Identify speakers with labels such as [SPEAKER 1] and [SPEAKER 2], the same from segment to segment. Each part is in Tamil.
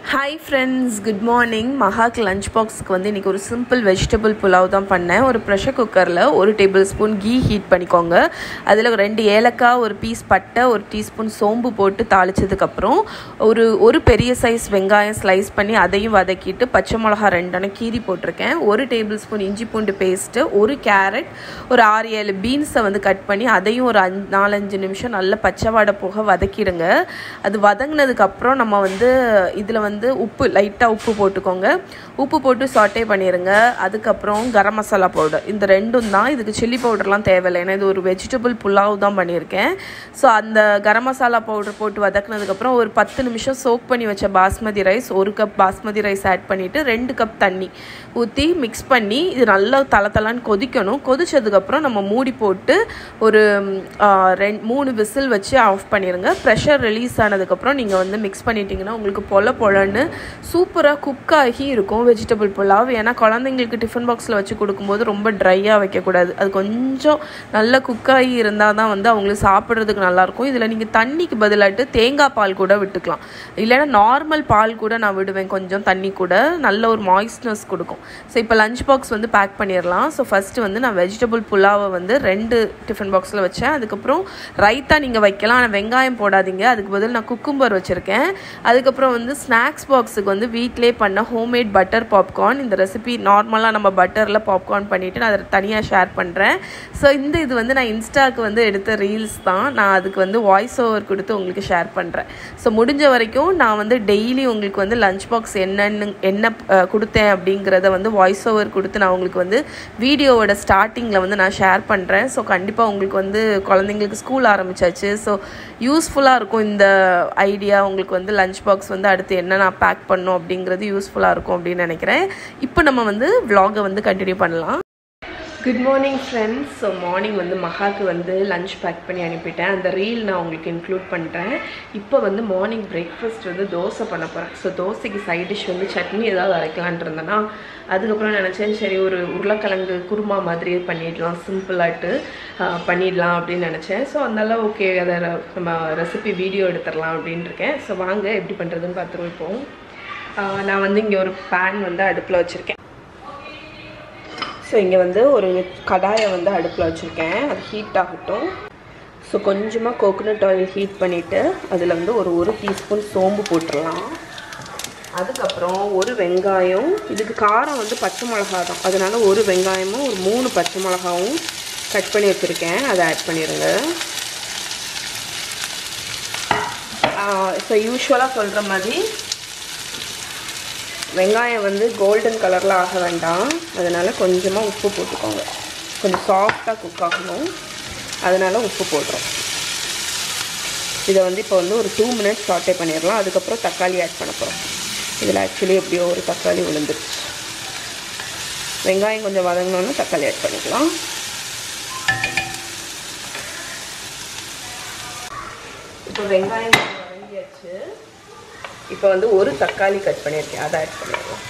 [SPEAKER 1] ஹாய் ஃப்ரெண்ட்ஸ் குட் மார்னிங் மகாக்கு லஞ்ச் பாக்ஸ்க்கு வந்து இன்றைக்கி ஒரு சிம்பிள் வெஜிடபிள் புலாவ் தான் பண்ணேன் ஒரு ப்ரெஷர் குக்கரில் ஒரு டேபிள் ஸ்பூன் கீ ஹீட் பண்ணிக்கோங்க அதில் ரெண்டு ஏலக்காய் ஒரு பீஸ் பட்டை ஒரு டீஸ்பூன் சோம்பு போட்டு தாளிச்சதுக்கப்புறம் ஒரு ஒரு பெரிய சைஸ் வெங்காயம் ஸ்லைஸ் பண்ணி அதையும் வதக்கிட்டு பச்சை மிளகா ரெண்டெண்ணம் கீரி போட்டிருக்கேன் ஒரு டேபிள் ஸ்பூன் இஞ்சி பூண்டு பேஸ்ட்டு ஒரு கேரட் ஒரு ஆறு ஏழு பீன்ஸை வந்து கட் பண்ணி அதையும் ஒரு அஞ்சு நாலஞ்சு நிமிஷம் நல்ல பச்சை வாடை போக வதக்கிடுங்க அது வதங்கினதுக்கப்புறம் நம்ம வந்து இதில் வந்து உப்பு லைட்டாக உப்பு போட்டுக்கோங்க உப்பு போட்டு சாட்டே பண்ணிடுங்க அதுக்கப்புறம் கரம் மசாலா பவுடர் இந்த ரெண்டும் தான் இதுக்கு சில்லி பவுடர்லாம் தேவையில்லை ஏன்னா இது ஒரு வெஜிடபிள் புலாவ் தான் பண்ணியிருக்கேன் ஸோ அந்த கரம் மசாலா பவுடர் போட்டு வதக்குனதுக்கப்புறம் ஒரு பத்து நிமிஷம் சோக் பண்ணி வச்ச பாஸ்மதி ரைஸ் ஒரு கப் பாஸ்மதி ரைஸ் ஆட் பண்ணிவிட்டு ரெண்டு கப் தண்ணி ஊற்றி மிக்ஸ் பண்ணி இது நல்லா தலை தலைன்னு கொதிக்கணும் கொதிச்சதுக்கப்புறம் நம்ம மூடி போட்டு ஒரு ரெண்டு மூணு விசில் வச்சு ஆஃப் பண்ணிடுங்க ப்ரெஷர் ரிலீஸ் ஆனதுக்கப்புறம் நீங்கள் வந்து மிக்ஸ் பண்ணிட்டீங்கன்னா உங்களுக்கு பொல பொலன்னு சூப்பராக குக் ஆகி இருக்கும் வெஜிடபிள் புலாவ் ஏன்னா குழந்தைங்களுக்கு டிஃபன் பாக்ஸில் வச்சு கொடுக்கும்போது ரொம்ப ட்ரையாக வைக்கக்கூடாது அது கொஞ்சம் நல்ல குக் ஆகி இருந்தால் தான் வந்து அவங்களுக்கு சாப்பிட்றதுக்கு நல்லாயிருக்கும் இதில் நீங்கள் தண்ணிக்கு பதிலாட்டு தேங்காய் பால் கூட விட்டுக்கலாம் இல்லைன்னா நார்மல் பால் கூட நான் விடுவேன் கொஞ்சம் தண்ணி கூட நல்ல ஒரு மாய்ஸ்ட்னஸ் கொடுக்கும் ஸோ இப்போ லஞ்ச் பாக்ஸ் வந்து பேக் பண்ணிடலாம் ஸோ ஃபஸ்ட்டு வந்து நான் வெஜிடபிள் புலாவை வந்து ரெண்டு டிஃபன் பாக்ஸில் வச்சேன் அதுக்கப்புறம் ரைத்தா நீங்கள் வைக்கலாம் ஆனால் வெங்காயம் போடாதீங்க அதுக்கு பதில் நான் குக்கும்பர் வச்சுருக்கேன் அதுக்கப்புறம் வந்து ஸ்நாக்ஸ் பாக்ஸுக்கு வந்து வீட்டிலே பண்ண ஹோம்மேட் பட்டர் பாப்கார்ன் இந்த ரெசிபி நார்மலாக நம்ம பட்டரில் பாப்கார்ன் பண்ணிவிட்டு நான் அதை தனியாக ஷேர் பண்ணுறேன் ஸோ இந்த இது வந்து நான் இன்ஸ்டாவுக்கு வந்து எடுத்த ரீல்ஸ் தான் நான் அதுக்கு வந்து வாய்ஸ் ஓவர் கொடுத்து உங்களுக்கு ஷேர் பண்ணுறேன் ஸோ முடிஞ்ச வரைக்கும் நான் வந்து டெய்லி உங்களுக்கு வந்து லஞ்ச் பாக்ஸ் என்னென்னு என்ன கொடுத்தேன் அப்படிங்கிறத வந்து வாய்ஸ் ஓவர் கொடுத்து நான் உங்களுக்கு வந்து வீடியோவோட ஸ்டார்டிங்கில் வந்து நான் ஷேர் பண்ணுறேன் ஸோ கண்டிப்பாக உங்களுக்கு வந்து குழந்தைங்களுக்கு ஸ்கூல் ஆரம்பிச்சாச்சு ஸோ யூஸ்ஃபுல்லாக இருக்கும் இந்த ஐடியா உங்களுக்கு வந்து லஞ்ச் பாக்ஸ் வந்து அடுத்து என்ன நான் பேக் பண்ணும் அப்படிங்கிறது யூஸ்ஃபுல்லாக இருக்கும் அப்படின்னு நினைக்கிறேன் இப்போ நம்ம வந்து vlog-அ வந்து கண்டினியூ பண்ணலாம் good morning friends so morning வந்து மகாக்கு வந்து லஞ்ச் பேக் பண்ணி அனுப்பிட்டேன் அந்த ரீல் நான் உங்களுக்கு இன்க்ளூட் பண்ணுறேன் இப்போ வந்து மார்னிங் பிரேக்ஃபாஸ்ட் வந்து தோசை பண்ண போகிறேன் ஸோ தோசைக்கு சைட் டிஷ் வந்து சட்னி ஏதாவது அரைக்கலான் இருந்தேன்னா அதுக்கப்புறம் நினச்சேன் சரி ஒரு உருளைக்கிழங்கு குருமா மாதிரியே பண்ணிடலாம் சிம்பிளாட்டு பண்ணிடலாம் அப்படின்னு நினச்சேன் ஸோ அதனால ஓகே அதை நம்ம ரெசிபி வீடியோ எடுத்துடலாம் அப்படின்னு இருக்கேன் ஸோ வாங்க எப்படி பண்ணுறதுன்னு பார்த்துருவோம் இப்போ ஆஹ் நான் வந்து இங்கே ஒரு பேன் வந்து அடுப்பில் வச்சுருக்கேன் ஸோ இங்கே வந்து ஒரு கடாயை வந்து அடுப்பில் வச்சுருக்கேன் அது ஹீட் ஆகட்டும் ஸோ கொஞ்சமாக கோகோனட் ஆயில் ஹீட் பண்ணிவிட்டு அதில் வந்து ஒரு ஒரு டீஸ்பூன் சோம்பு போட்டுடலாம் அதுக்கப்புறம் ஒரு வெங்காயம் இதுக்கு காரம் வந்து பச்சை மிளகா தான் அதனால ஒரு வெங்காயமும் ஒரு மூணு பச்சை மிளகாவும் கட் பண்ணி வச்சுருக்கேன் அதை ஆட் பண்ணிடுங்க ஸோ யூஸ்வலாக சொல்கிற மாதிரி வெங்காயம் வந்து கோல்டன் கலரில் ஆக வேண்டாம் அதனால் கொஞ்சமாக உப்பு போட்டுக்கோங்க கொஞ்சம் சாஃப்டாக குக் ஆகணும் அதனால் உப்பு போடுறோம் இதை வந்து இப்போ வந்து ஒரு டூ மினிட்ஸ் சாட்டே பண்ணிடலாம் அதுக்கப்புறம் தக்காளி ஆட் பண்ண போகிறோம் இதில் ஆக்சுவலி எப்படியோ ஒரு தக்காளி விழுந்துருச்சு வெங்காயம் கொஞ்சம் வதங்கினோன்னா தக்காளி ஆட் பண்ணிக்கலாம் இப்போ வெங்காயம் கொஞ்சம் வதங்கியாச்சு இப்போ வந்து ஒரு தக்காளி கட் பண்ணியிருக்கேன் அதை ஆட் பண்ணிடலாம்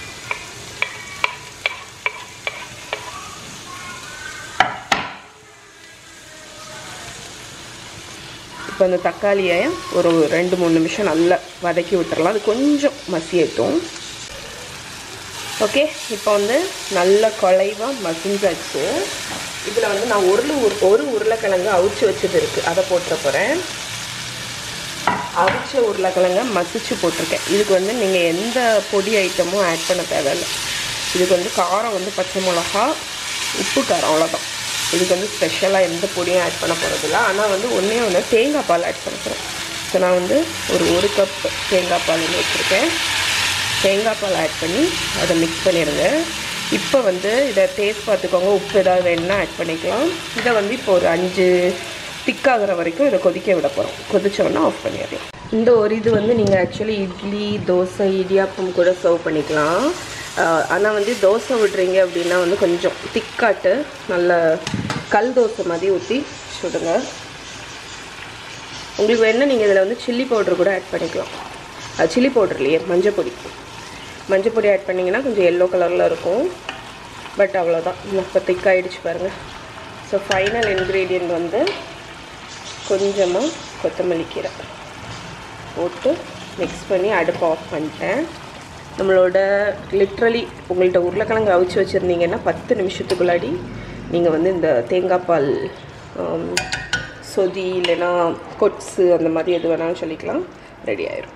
[SPEAKER 1] இப்போ அந்த தக்காளியை ஒரு ரெண்டு மூணு நிமிஷம் நல்லா வதக்கி விட்டுறலாம் அது கொஞ்சம் மசியட்டும் ஓகே இப்போ வந்து நல்ல குலைவாக மசிஞ்சாச்சு இதில் வந்து நான் ஒரு ஒரு உருளைக்கிழங்கு அவிச்சு வச்சது இருக்குது அதை போட்டுற போகிறேன் அவிச்ச உருளைக்கிழங்க மசிச்சு போட்டிருக்கேன் இதுக்கு வந்து நீங்கள் எந்த பொடி ஐட்டமும் ஆட் பண்ண தேவையில்லை இதுக்கு வந்து காரம் வந்து பச்சை மிளகா உப்பு காரம் அவ்வளோதான் இதுக்கு வந்து ஸ்பெஷலாக எந்த பொடியும் ஆட் பண்ண போகிறதில்ல ஆனால் வந்து ஒன்றே ஒன்று தேங்காய் பால் ஆட் பண்ண போகிறேன் ஸோ நான் வந்து ஒரு ஒரு கப் தேங்காய் பால் வச்சுருக்கேன் தேங்காய் பால் ஆட் பண்ணி அதை மிக்ஸ் பண்ணிடுங்க இப்போ வந்து இதை டேஸ்ட் பார்த்துக்கோங்க உப்பு ஏதாவது வேணும்னா ஆட் பண்ணிக்கலாம் இதை வந்து இப்போ ஒரு அஞ்சு திக்காகிற வரைக்கும் இதை கொதிக்க விட போகிறோம் கொதிச்சோன்னா ஆஃப் பண்ணிடலாம் இந்த ஒரு இது வந்து நீங்கள் ஆக்சுவலி இட்லி தோசை இடியாப்பம் கூட சர்வ் பண்ணிக்கலாம் ஆனால் வந்து தோசை விடுறீங்க அப்படின்னா வந்து கொஞ்சம் திக்காட்டு நல்ல கல் தோசை மாதிரி ஊற்றி சுடுங்க உங்களுக்கு வேணால் நீங்கள் இதில் வந்து சில்லி பவுடர் கூட ஆட் பண்ணிக்கலாம் சில்லி பவுடர் இல்லையே மஞ்சள் பொடி மஞ்சள் பொடி ஆட் பண்ணிங்கன்னா கொஞ்சம் எல்லோ கலரில் இருக்கும் பட் அவ்வளோதான் இப்போ திக்காயிடுச்சு பாருங்கள் ஸோ ஃபைனல் இன்க்ரீடியண்ட் வந்து கொஞ்சமாக கொத்தமல்லி கீரை போட்டு மிக்ஸ் பண்ணி அடுப்பு ஆஃப் பண்ணிட்டேன் நம்மளோட லிட்ரலி உங்கள்கிட்ட உருளைக்கிழங்கு அவிச்சு வச்சுருந்தீங்கன்னா பத்து நிமிஷத்துக்குள்ளாடி நீங்கள் வந்து இந்த தேங்காய் பால் ஆம், சொதி இல்லைன்னா கொட்ஸு அந்த மாதிரி எது வேணாலும் சொல்லிக்கலாம் ரெடி ஆயிரும்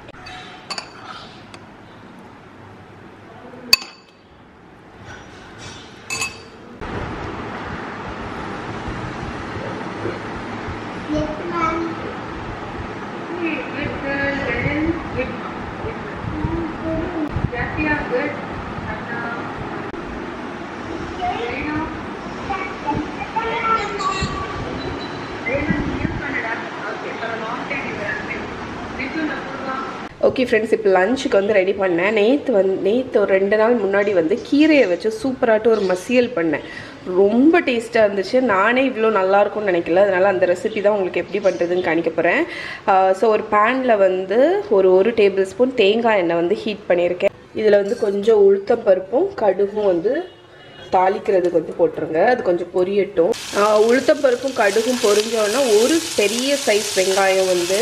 [SPEAKER 1] ஓகே ஃப்ரெண்ட்ஸ் இப்போ லஞ்சுக்கு வந்து ரெடி பண்ணேன் நேற்று வந்து நேற்று ஒரு ரெண்டு நாள் முன்னாடி வந்து கீரையை வச்சு சூப்பராட்டு ஒரு மசியல் பண்ணேன் ரொம்ப டேஸ்ட்டாக இருந்துச்சு நானே இவ்வளோ நல்லா இருக்கும்னு நினைக்கல அதனால் அந்த ரெசிபி தான் உங்களுக்கு எப்படி பண்ணுறதுன்னு காணிக்க போகிறேன் ஸோ ஒரு பேனில் வந்து ஒரு ஒரு டேபிள் ஸ்பூன் தேங்காய் எண்ணெய் வந்து ஹீட் பண்ணியிருக்கேன் இதில் வந்து கொஞ்சம் உளுத்தம் பருப்பும் கடுகும் வந்து தாளிக்கிறதுக்கு வந்து போட்டுருங்க அது கொஞ்சம் பொரியட்டும் ஆஹ் உளுத்தம் பருப்பும் கடுகும் பொரிஞ்சோன்னா ஒரு பெரிய சைஸ் வெங்காயம் வந்து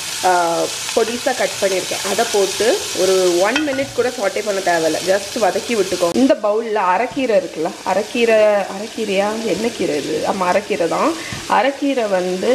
[SPEAKER 1] பொடிசாக கட் பண்ணியிருக்கேன் அதை போட்டு ஒரு ஒன் மினிட் கூட சாட்டே பண்ண தேவையில்ல ஜஸ்ட் வதக்கி விட்டுக்கோங்க இந்த பவுலில் அரைக்கீரை இருக்குல்ல அரைக்கீரை அரைக்கீரையா என்ன கீரை இது ஆமாம் அரைக்கீரை தான் அரைக்கீரை வந்து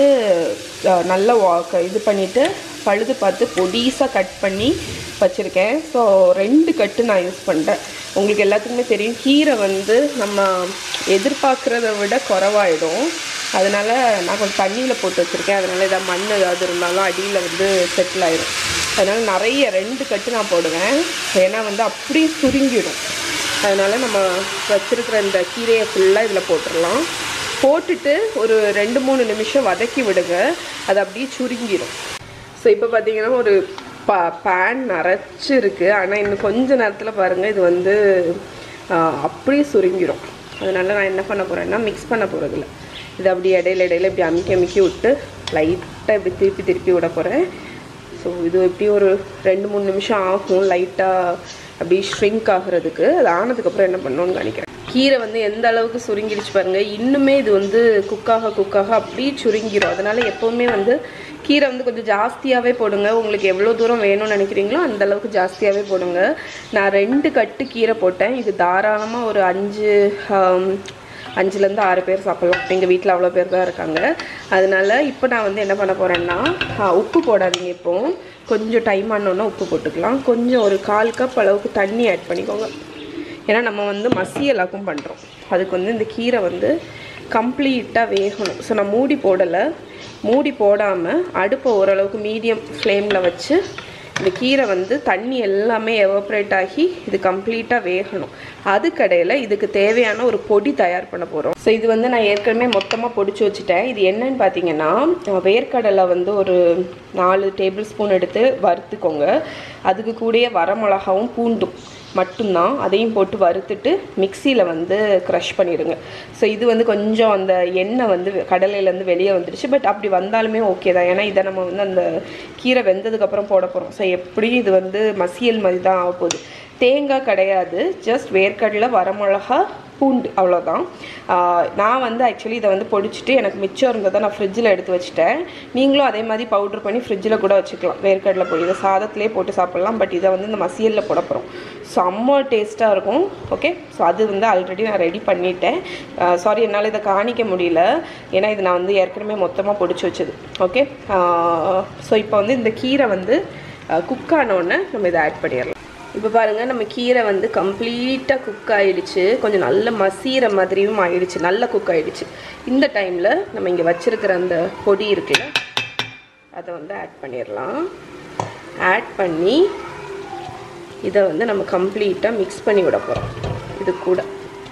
[SPEAKER 1] ஆஹ் நல்லா வா- இது பண்ணிவிட்டு பழுது பார்த்து பொடிசாக கட் பண்ணி வச்சுருக்கேன் ஸோ ரெண்டு கட்டு நான் யூஸ் பண்ணுறேன் உங்களுக்கு எல்லாத்துக்குமே தெரியும் கீரை வந்து நம்ம எதிர்பார்க்குறத விட குறவாயிடும் அதனால் நான் கொஞ்சம் தண்ணியில் போட்டு வச்சுருக்கேன் அதனால் ஏதாவது மண் ஏதாவது இருந்தாலும் அடியில் வந்து செட்டில் ஆயிடும் அதனால் நிறைய ரெண்டு கட்டு நான் போடுவேன் ஏன்னா வந்து அப்படியே சுருங்கிடும் அதனால் நம்ம வச்சுருக்கிற இந்த கீரையை ஃபுல்லாக இதில் போட்டுடலாம் போட்டுட்டு ஒரு ரெண்டு மூணு நிமிஷம் வதக்கி விடுங்க அது அப்படியே சுருங்கிடும் ஸோ இப்போ பார்த்தீங்கன்னா ஒரு ப பேன் நிறைச்சிருக்கு ஆனால் இன்னும் கொஞ்ச நேரத்தில் பாருங்கள் இது வந்து ஆஹ், அப்படியே சுருங்கிடும் அதனால நான் என்ன பண்ண போகிறேன்னா மிக்ஸ் பண்ண போகிறதில்ல இது அப்படியே இடையில இடையில இப்படி அமுக்கி அமுக்கி விட்டு லைட்டாக இப்படி திருப்பி திருப்பி விட போகிறேன் ஸோ இது எப்படி ஒரு ரெண்டு மூணு நிமிஷம் ஆகும் லைட்டாக அப்படி ஷ்ரிங்க் ஆகுறதுக்கு அது ஆனதுக்கப்புறம் என்ன பண்ணணும்னு நினைக்கிறேன் கீரை வந்து எந்த அளவுக்கு சுருங்கிடுச்சு பாருங்க இன்னுமே இது வந்து குக்காக குக்காக அப்படியே சுருங்கிரும் அதனால எப்போவுமே வந்து கீரை வந்து கொஞ்சம் ஜாஸ்தியாகவே போடுங்க உங்களுக்கு எவ்வளோ தூரம் வேணும்னு நினைக்கிறீங்களோ அந்த அளவுக்கு ஜாஸ்தியாகவே போடுங்க நான் ரெண்டு கட்டு கீரை போட்டேன் இது தாராளமாக ஒரு அஞ்சு ஆம், அஞ்சுலேருந்து ஆறு பேர் சாப்பிட்லாம் எங்கள் வீட்டில் அவ்வளோ பேர் தான் இருக்காங்க அதனால இப்போ நான் வந்து என்ன பண்ண போகிறேன்னா உப்பு போடாதீங்க இப்போ கொஞ்சம் டைம் ஆனோன்னா உப்பு போட்டுக்கலாம் கொஞ்சம் ஒரு கால் கப் அளவுக்கு தண்ணி ஆட் பண்ணிக்கோங்க ஏன்னா நம்ம வந்து மசியலாக்கும் பண்ணுறோம் அதுக்கு வந்து இந்த கீரை வந்து கம்ப்ளீட்டாக வேகணும் ஸோ நான் மூடி போடலை மூடி போடாமல் அடுப்பை ஓரளவுக்கு மீடியம் ஃப்ளேமில் வச்சு இந்த கீரை வந்து தண்ணி எல்லாமே எவாப்ரேட் ஆகி இது கம்ப்ளீட்டாக வேகணும் அதுக்கடையில் இதுக்கு தேவையான ஒரு பொடி தயார் பண்ண போகிறோம் ஸோ இது வந்து நான் ஏற்கனவே மொத்தமாக பொடிச்சு வச்சுட்டேன் இது என்னன்னு பார்த்தீங்கன்னா அஹ், வேர்க்கடலை வந்து ஒரு நாலு டேபிள் ஸ்பூன் எடுத்து வறுத்துக்கோங்க அதுக்கு கூடயே வரமிளகாவும் பூண்டும் மட்டும்தான் அதையும் போட்டு வறுத்துட்டு மிக்சியில் வந்து க்ரஷ் பண்ணிடுங்க ஸோ இது வந்து கொஞ்சம் அந்த எண்ணெய் வந்து கடலையிலேருந்து வெளியே வந்துடுச்சு பட் அப்படி வந்தாலுமே ஓகே தான் ஏன்னா இதை நம்ம வந்து அந்த கீரை வெந்ததுக்கப்புறம் போட போகிறோம் ஸோ எப்படியும் இது வந்து மசியல் மாதிரி தான் ஆக போகுது தேங்காய் கிடையாது ஜஸ்ட் வேர்க்கடலை வரமிளகா பூண்டு அவ்வளோதான் ஆஹ் நான் வந்து ஆக்சுவலி இதை வந்து பொடிச்சிட்டு எனக்கு மிச்சம் இருந்ததை நான் ஃப்ரிட்ஜில் எடுத்து வச்சுட்டேன் நீங்களும் அதே மாதிரி பவுட்ரு பண்ணி ஃப்ரிட்ஜில் கூட வச்சுக்கலாம் வேர்க்கடலை பொடி இதை சாதத்திலே போட்டு சாப்பிட்லாம் பட் இதை வந்து இந்த மசியலில் போட போகிறோம் செம்ம டேஸ்ட்டாக இருக்கும் ஓகே ஸோ அது வந்து ஆல்ரெடி நான் ரெடி பண்ணிட்டேன் சாரி என்னால் இதை காணிக்க முடியல ஏன்னா இது நான் வந்து ஏற்கனவே மொத்தமாக பொடிச்சு வச்சது ஓகே ஸோ இப்போ வந்து இந்த கீரை வந்து குக் ஆனோடனே நம்ம இதை ஆட் பண்ணிடலாம் இப்போ பாருங்கள் நம்ம கீரை வந்து கம்ப்ளீட்டாக குக் ஆயிடுச்சு கொஞ்சம் நல்ல மசீர மாதிரியும் ஆயிடுச்சு நல்ல குக் ஆயிடுச்சு இந்த டைமில் நம்ம இங்கே வச்சிருக்கிற அந்த பொடி இருக்குல்ல அதை வந்து ஆட் பண்ணிடலாம் ஆட் பண்ணி இதை வந்து நம்ம கம்ப்ளீட்டாக மிக்ஸ் பண்ணி விட போகிறோம் இது கூட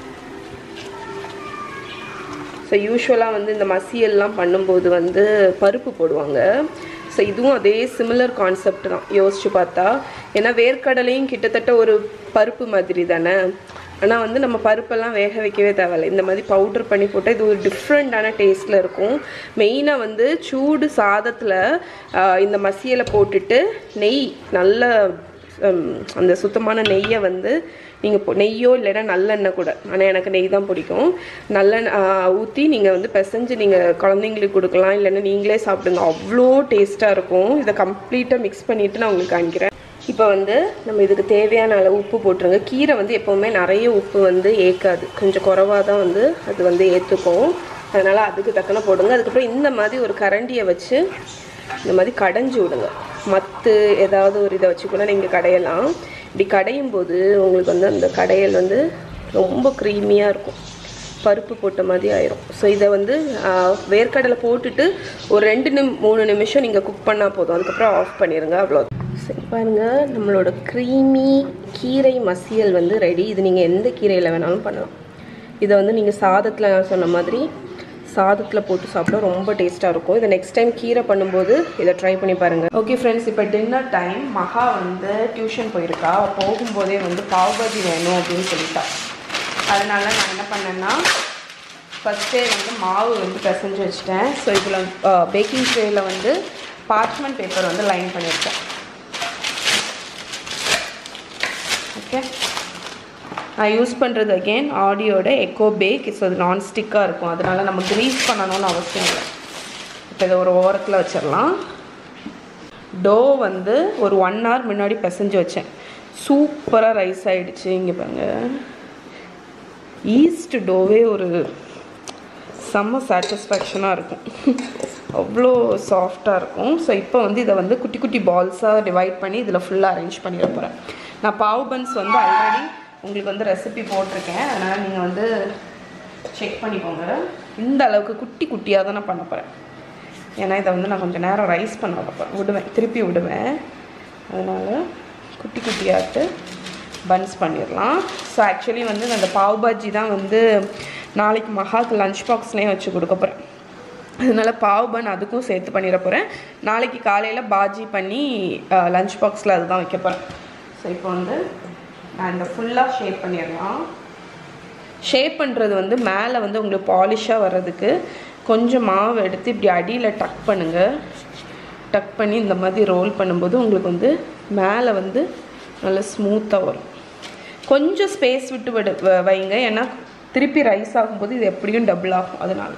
[SPEAKER 1] ஸோ யூஸ்வலாக வந்து இந்த மசியெல்லாம் பண்ணும்போது வந்து பருப்பு போடுவாங்க ஸோ இதுவும் அதே சிமிலர் கான்செப்ட் தான் யோசிச்சு பார்த்தா ஏன்னா வேர்க்கடலையும் கிட்டத்தட்ட ஒரு பருப்பு மாதிரி தானே ஆனால் வந்து நம்ம பருப்பெல்லாம் வேக வைக்கவே தேவையில்ல இந்த மாதிரி பவுடர் பண்ணி போட்டால் இது ஒரு டிஃப்ரெண்ட்டான டேஸ்ட்டில் இருக்கும் மெயினாக வந்து சூடு சாதத்தில் இந்த மசியலை போட்டுட்டு நெய் நல்ல ஹம், அந்த சுத்தமான நெய்யை வந்து நீங்கள் நெய்யோ இல்லைன்னா நல்லெண்ணெய் கூட ஆனால் எனக்கு நெய் தான் பிடிக்கும் நல்லெண்ணெய் ஊற்றி நீங்கள் வந்து பிசைஞ்சு நீங்கள் குழந்தைங்களுக்கு கொடுக்கலாம் இல்லைன்னா நீங்களே சாப்பிடுங்க அவ்வளோ டேஸ்ட்டாக இருக்கும் இதை கம்ப்ளீட்டாக மிக்ஸ் பண்ணிவிட்டு நான் உங்களுக்கு காமிக்கிறேன் இப்போ வந்து நம்ம இதுக்கு தேவையான அளவு உப்பு போட்டுருங்க கீரை வந்து எப்போவுமே நிறைய உப்பு வந்து ஏற்காது கொஞ்சம் குறவாக தான் வந்து அது வந்து ஏற்றுக்கும் அதனால் அதுக்கு தக்கன போடுங்க அதுக்கப்புறம் இந்த மாதிரி ஒரு கரண்டியை வச்சு இந்த மாதிரி கடைஞ்சி விடுங்க மத்து ஏதாவது ஒரு இதை வச்சு கூட நீங்கள் கடையலாம் இப்படி கடையும் போது உங்களுக்கு வந்து அந்த கடையல் வந்து ரொம்ப க்ரீமியாக இருக்கும் பருப்பு போட்ட மாதிரி ஆயிரும் ஸோ இதை வந்து ஆஹ், வேர்க்கடலை போட்டுட்டு ஒரு ரெண்டு நிம் மூணு நிமிஷம் நீங்கள் குக் பண்ணால் போதும் அதுக்கப்புறம் ஆஃப் பண்ணிடுங்க அவ்வளோ சரி பாருங்க நம்மளோட க்ரீமி கீரை மசியல் வந்து ரெடி இது நீங்கள் எந்த கீரையில் வேணாலும் பண்ணலாம் இதை வந்து நீங்கள் சாதத்தில் நான் சொன்ன மாதிரி சாதத்தில் போட்டு சாப்பிட ரொம்ப டேஸ்ட்டாக இருக்கும் இதை நெக்ஸ்ட் டைம் கீரை பண்ணும்போது இதை ட்ரை பண்ணி பாருங்கள் ஓகே ஃப்ரெண்ட்ஸ் இப்போ டின்னர் டைம் மகா வந்து டியூஷன் போயிருக்கா அவ போகும்போதே வந்து பாவ்பாஜி வேணும் அப்படின்னு சொல்லிட்டா அதனால நான் என்ன பண்ணேன்னா ஃபஸ்ட்டே வந்து மாவு வந்து பிசைஞ்சு வச்சுட்டேன் ஸோ இதில் பேக்கிங் ட்ரேயில் வந்து பார்ச்மெண்ட் பேப்பர் வந்து லைன் பண்ணியிருக்கேன் ஓகே நான் யூஸ் பண்ணுறது அகெயின் ஆடியோட எக்கோ பேக் ஸோ அது நான்ஸ்டிக்காக இருக்கும் அதனால நம்ம க்ரீஸ் பண்ணணும்னு அவசியம் இல்லை இப்போ இதை ஒரு ஓரத்தில் வச்சிடலாம் டோ வந்து ஒரு ஒன் hour முன்னாடி பிசைஞ்சு வச்சேன் சூப்பராக ரைஸ் ஆயிடுச்சு இங்கே பாருங்க ஈஸ்ட் டோவே ஒரு செம்ம சாட்டிஸ்ஃபேக்ஷனாக இருக்கும் அவ்வளோ சாஃப்டாக இருக்கும் ஸோ இப்போ வந்து இதை வந்து குட்டி குட்டி பால்ஸாக டிவைட் பண்ணி இதில் ஃபுல்லாக அரேஞ்ச் பண்ணிட போகிறேன் நான் பாவ் பன்ஸ் வந்து ஆல்ரெடி உங்களுக்கு வந்து ரெசிபி போட்டிருக்கேன் அதனால் நீங்கள் வந்து செக் பண்ணிக்கோங்க இந்த அளவுக்கு குட்டி குட்டியாக தான் நான் பண்ண போகிறேன் ஏன்னா இதை வந்து நான் கொஞ்சம் நேரம் ரைஸ் பண்ண வைப்பேன் விடுவேன் திருப்பி விடுவேன் அதனால் குட்டி குட்டியாட்டு பன்ஸ் பண்ணிடலாம் ஸோ ஆக்சுவலி வந்து நான் அந்த பாவ் பாஜி தான் வந்து நாளைக்கு மகாக்கு லஞ்ச் பாக்ஸ்லேயும் வச்சு கொடுக்க போகிறேன் அதனால பாவ் பன் அதுக்கும் சேர்த்து பண்ணிட போகிறேன் நாளைக்கு காலையில் பாஜி பண்ணி லஞ்ச் பாக்ஸில் அதுதான் வைக்க போகிறேன் ஸோ இப்போ வந்து நான் இந்த ஃபுல்லாக ஷேப் பண்ணிடலாம் ஷேப் பண்ணுறது வந்து மேலே வந்து உங்களுக்கு பாலிஷாக வர்றதுக்கு கொஞ்சம் மாவு எடுத்து இப்படி அடியில் டக் பண்ணுங்கள் டக் பண்ணி இந்த மாதிரி ரோல் பண்ணும்போது உங்களுக்கு வந்து மேலே வந்து நல்லா ஸ்மூத்தாக வரும் கொஞ்சம் ஸ்பேஸ் விட்டு விடு வ- வைங்க ஏன்னா திருப்பி ரைஸ் ஆகும்போது இது எப்படியும் டபுள் ஆகும் அதனால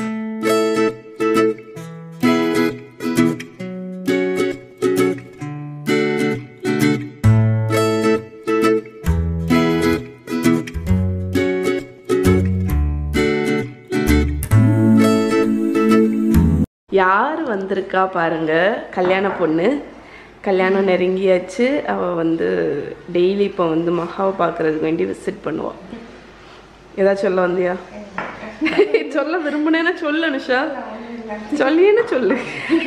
[SPEAKER 1] யார் வந்திருக்கா பாருங்க கல்யாண பொண்ணு கல்யாணம் நெருங்கியாச்சு அவள் வந்து டெய்லி இப்போ வந்து மகாவை பார்க்கறதுக்கு வேண்டி விசிட் பண்ணுவாள் ஏதாச்சும் சொல்ல வந்தியா சொல்ல விரும்பினேன்னா சொல்லு அனுஷா சொல்லியேன்னு சொல்லு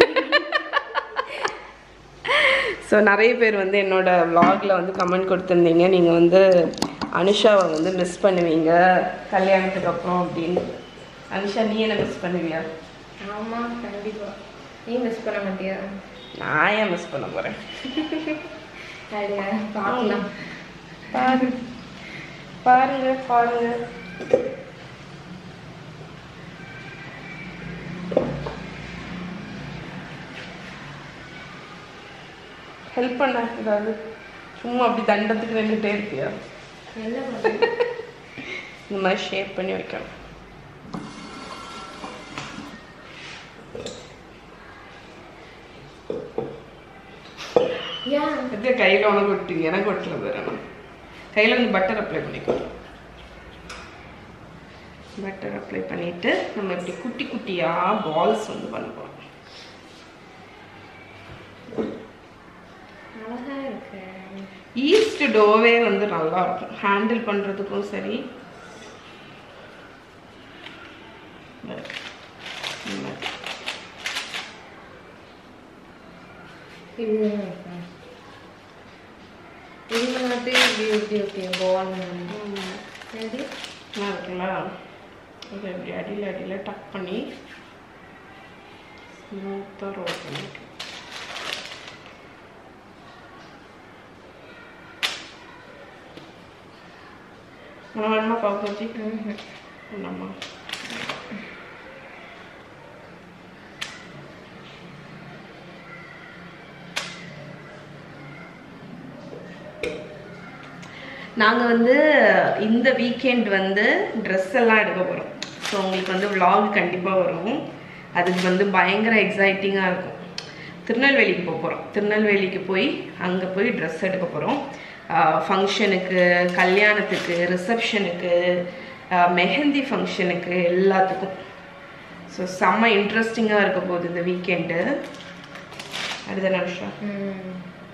[SPEAKER 1] ஸோ நிறைய பேர் வந்து என்னோட vlogல வந்து கமெண்ட் கொடுத்துருந்தீங்க நீங்கள் வந்து அனுஷாவை வந்து மிஸ் பண்ணுவீங்க கல்யாணத்துக்கு அப்புறம் அப்படின்னு அனுஷா நீ என்ன மிஸ் பண்ணுவியா
[SPEAKER 2] ஆமா கண்டிப்பா நீ மிஸ் பண்ண மாட்டியா
[SPEAKER 1] நான் ஏன் மிஸ் பண்ண போகிறேன்
[SPEAKER 2] அப்படியா பார்க்கலாம்
[SPEAKER 1] பாரு பாருங்க பாருங்க ஹெல்ப் பண்ண ஏதாவது சும்மா அப்படி தண்டத்துக்கு நின்றுட்டே இருப்பியா
[SPEAKER 2] என்ன பண்ணுறது
[SPEAKER 1] இந்த மாதிரி ஷேப் பண்ணி வைக்கணும்
[SPEAKER 2] ஏன்
[SPEAKER 1] இது கையில் உனக்கு ஒட்டுங்க எனக்கு ஒட்டல பாரு கையில் வந்து பட்டர் அப்ளை பண்ணிக்கோ பட்டர் அப்ளை பண்ணிட்டு நம்ம இப்படி குட்டி குட்டியா பால்ஸ் வந்து பண்ண போறோம்
[SPEAKER 2] அழகா இருக்கு
[SPEAKER 1] ஈஸ்ட் டோவே வந்து நல்லா இருக்கும் ஹேண்டில் பண்றதுக்கும் சரி இந்த மாதிரி.
[SPEAKER 2] இதுதான் இருக்கா இது மட்டும் இப்படி இப்படி இப்படி பால் எப்படி
[SPEAKER 1] நல்லா இருக்குங்களா இதை இப்படி அடியில் அடியில் டக் பண்ணி ஸ்மூத்தாக ரோல் பண்ணிட்டு உனக்கு வேணுமா பாவு பஜ்ஜி வேணாமா நாங்கள் வந்து இந்த வீக்கெண்ட் வந்து ட்ரெஸ் எல்லாம் எடுக்க போகிறோம் ஸோ உங்களுக்கு வந்து vlog கண்டிப்பாக வரும் அதுக்கு வந்து பயங்கர எக்ஸைட்டிங்காக இருக்கும் திருநெல்வேலிக்கு போக போகிறோம் திருநெல்வேலிக்கு போய் அங்கே போய் ட்ரெஸ் எடுக்க போகிறோம் ஃபங்க்ஷனுக்கு கல்யாணத்துக்கு ரிசப்ஷனுக்கு மெஹந்தி ஃபங்க்ஷனுக்கு எல்லாத்துக்கும் ஸோ செம்ம இன்ட்ரெஸ்டிங்காக இருக்க போகுது இந்த வீக்கெண்டு அடுத்த நிமிஷம்
[SPEAKER 2] ம்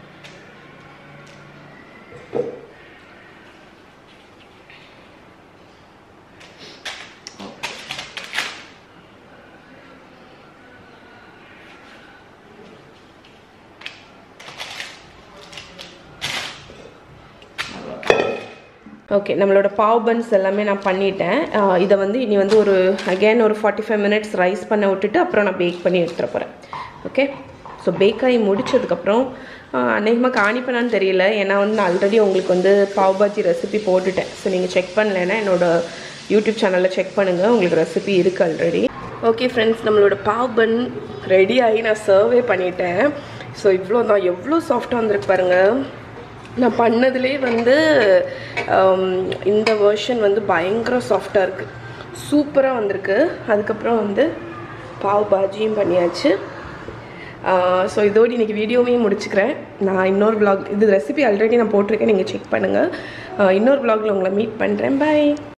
[SPEAKER 1] ஓகே நம்மளோட பாவ் பன்ஸ் எல்லாமே நான் பண்ணிட்டேன் ஆஹ் இதை வந்து இனி வந்து ஒரு அகைன் ஒரு ஃபார்ட்டி ஃபைவ் மினிட்ஸ் ரைஸ் பண்ண விட்டுட்டு அப்புறம் நான் பேக் பண்ணி எடுத்துகிற போகிறேன் ஓகே ஸோ பேக் ஆகி முடிச்சதுக்கப்புறம் அநேகமாக காணிப்பேனான்னு தெரியல ஏன்னா வந்து நான் ஆல்ரெடி உங்களுக்கு வந்து பாவ் பாஜி ரெசிபி போட்டுட்டேன் ஸோ நீங்கள் செக் பண்ணலைன்னா என்னோட யூடியூப் சேனலில் செக் பண்ணுங்கள் உங்களுக்கு ரெசிபி இருக்குது ஆல்ரெடி ஓகே ஃப்ரெண்ட்ஸ் நம்மளோட பாவ் பன் ரெடி ஆகி நான் சர்வே பண்ணிட்டேன் ஸோ இவ்வளோ தான் எவ்வளோ சாஃப்டாக வந்திருக்கு பாருங்கள் நான் பண்ணதுலேயே வந்து ஆம், இந்த வெர்ஷன் வந்து பயங்கர சாஃப்டாக இருக்குது சூப்பராக வந்திருக்கு அதுக்கப்புறம் வந்து பாவ் பாஜியும் பண்ணியாச்சு ஸோ இதோடு இன்றைக்கி வீடியோவையும் முடிச்சுக்கிறேன் நான் இன்னொரு vlog இது ரெசிபி ஆல்ரெடி நான் போட்டிருக்கேன் நீங்கள் செக் பண்ணுங்கள் இன்னொரு vlogல உங்களை மீட் பண்ணுறேன் பை